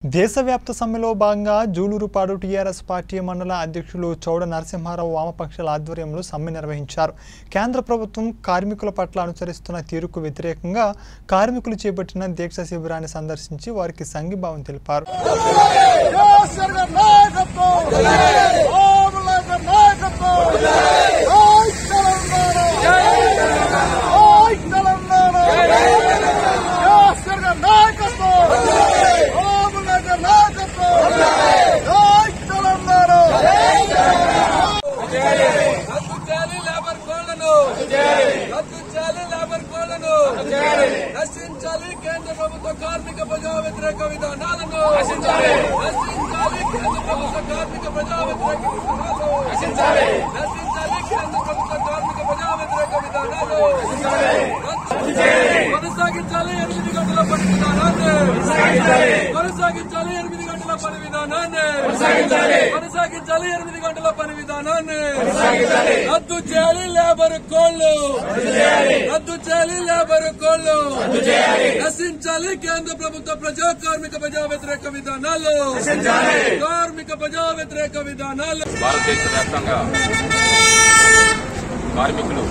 దేశవ్యాప్త సమ్మెలో భాగంగా జూలూరుపాడు టీఆర్ఎస్ పార్టీ మండల అధ్యక్షులు చౌడ నరసింహారావు వామపక్షాల ఆధ్వర్యంలో సమ్మె నిర్వహించారు కేంద్ర ప్రభుత్వం కార్మికుల పట్ల అనుసరిస్తున్న తీరుకు వ్యతిరేకంగా కార్మికులు చేపట్టిన దీక్ష శిబిరాన్ని సందర్శించి వారికి సంఘీభావం తెలిపారు కేసరి నాయకత్వం ఓములక నాయకత్వం జై తెలంగాణ జై తెలంగాణ కేసరి నాయకత్వం ఓములక నాయకత్వం జై తెలంగాణ రద్దు చేయాలి లేబర్ కోళ్లను రద్దు చేయాలి లేబర్ కోళ్లను నశించాలి కేంద్ర ప్రభుత్వ కార్మిక ప్రజా వ్యతిరేక విధానాలను నశించాలి కేంద్ర ప్రభుత్వ కార్మిక ప్రజా వ్యతిరేక విధానాలు నశించాలి నశించాలి కేంద్ర ప్రభుత్వ కార్మిక ప్రజా వ్యతిరేక విధానాలు కొనసాగించాలి ఎనిమిది గంటల పని విధానాన్ని కొనసాగించాలి ఎనిమిది గంటల పని విధానాన్ని కొనసాగించాలి ఎనిమిది గంటల పని విధానాన్ని రద్దు చేయాలి లేబర్ కోళ్లు రద్దు చేయాలి లేబర్ కోళ్లు నశించాలి కేంద్ర ప్రభుత్వ ప్రజా కార్మిక ప్రజా వ్యతిరేక విధానాలు కార్మిక ప్రజా వ్యతిరేక విధానాలు భారతదేశ వ్యాప్తంగా కార్మికులు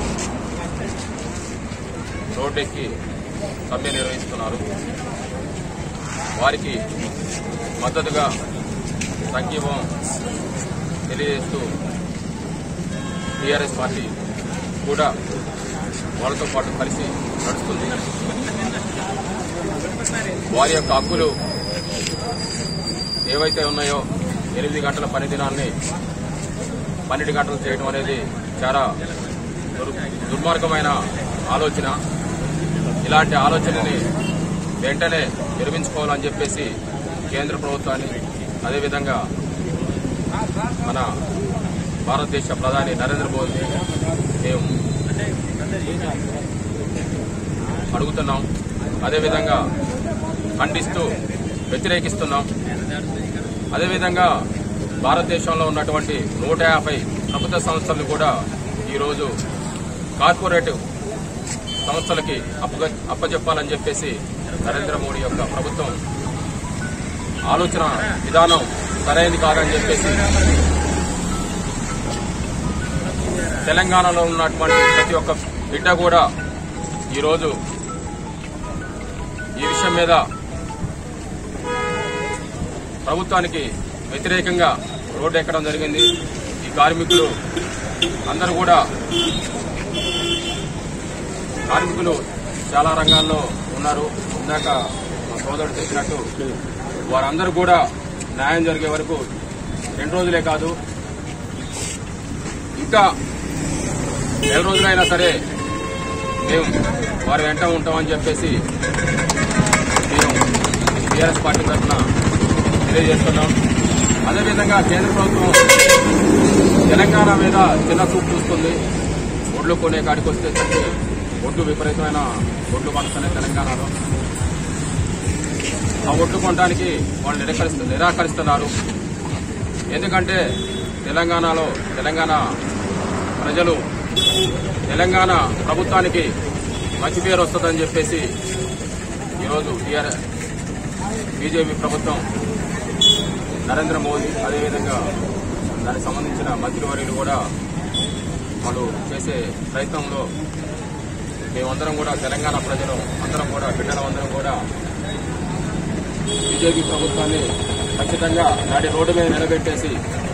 రోడ్డెక్కి సమ్మె నిర్వహిస్తున్నారు వారికి మద్దతుగా సంఘీభావం తెలియజేస్తూ టీఆర్ఎస్ పార్టీ కూడా వాళ్ళతో పాటు కలిసి నడుస్తుంది వారి యొక్క హక్కులు ఏవైతే ఉన్నాయో ఎనిమిది గంటల పని దినాన్ని పన్నెండు గంటలు చేయడం అనేది చాలా దుర్- దుర్మార్గమైన ఆలోచన ఇలాంటి ఆలోచనని వెంటనే విరమించుకోవాలని చెప్పేసి కేంద్ర ప్రభుత్వాన్ని అదేవిధంగా మన భారతదేశ ప్రధాని నరేంద్ర మోదీ మేము అడుగుతున్నాం అదేవిధంగా ఖండిస్తూ వ్యతిరేకిస్తున్నాం అదేవిధంగా భారతదేశంలో ఉన్నటువంటి నూట యాభై ప్రభుత్వ సంస్థలు కూడా ఈరోజు కార్పొరేటివ్ సంస్థలకి అప్పగ అప్పచెప్పాలని చెప్పేసి నరేంద్ర మోడీ యొక్క ప్రభుత్వం ఆలోచన విధానం సరైనది కాదని చెప్పేసి తెలంగాణలో ఉన్నటువంటి ప్రతి ఒక్క బిడ్డ కూడా ఈరోజు ఈ విషయం మీద ప్రభుత్వానికి వ్యతిరేకంగా రోడ్డు ఎక్కడం జరిగింది ఈ కార్మికులు అందరూ కూడా కార్మికులు చాలా రంగాల్లో ఉన్నారు ఇందాక మా సోదరుడు చెప్పినట్టు వారందరూ కూడా న్యాయం జరిగే వరకు రెండు రోజులే కాదు ఇంకా నెల రోజులైనా సరే మేము వారి వెంట ఉంటామని చెప్పేసి మేము టీఆర్ఎస్ పార్టీ తరఫున తెలియజేస్తున్నాం అదేవిధంగా కేంద్ర ప్రభుత్వం తెలంగాణ మీద చిన్న చూపు చూస్తుంది ఒడ్లు కొనే కాడికి వచ్చేసరికి ఒడ్లు విపరీతమైన ఒడ్లు పడుతున్నాయి తెలంగాణలో ఆ ఒడ్లు కొనడానికి వాళ్ళు నిరాకరిస్తు నిరాకరిస్తున్నారు ఎందుకంటే తెలంగాణలో తెలంగాణ ప్రజలు తెలంగాణ ప్రభుత్వానికి మంచి పేరు వస్తుందని చెప్పేసి ఈరోజు టీఆర్ఎస్ బీజేపీ ప్రభుత్వం నరేంద్ర మోదీ అదేవిధంగా దానికి సంబంధించిన మంత్రివర్యులు కూడా వాళ్ళు చేసే ప్రయత్నంలో మేమందరం కూడా తెలంగాణ ప్రజలు అందరం కూడా బిడ్డలందరం కూడా బీజేపీ ప్రభుత్వాన్ని ఖచ్చితంగా నాటి రోడ్డు మీద నిలబెట్టేసి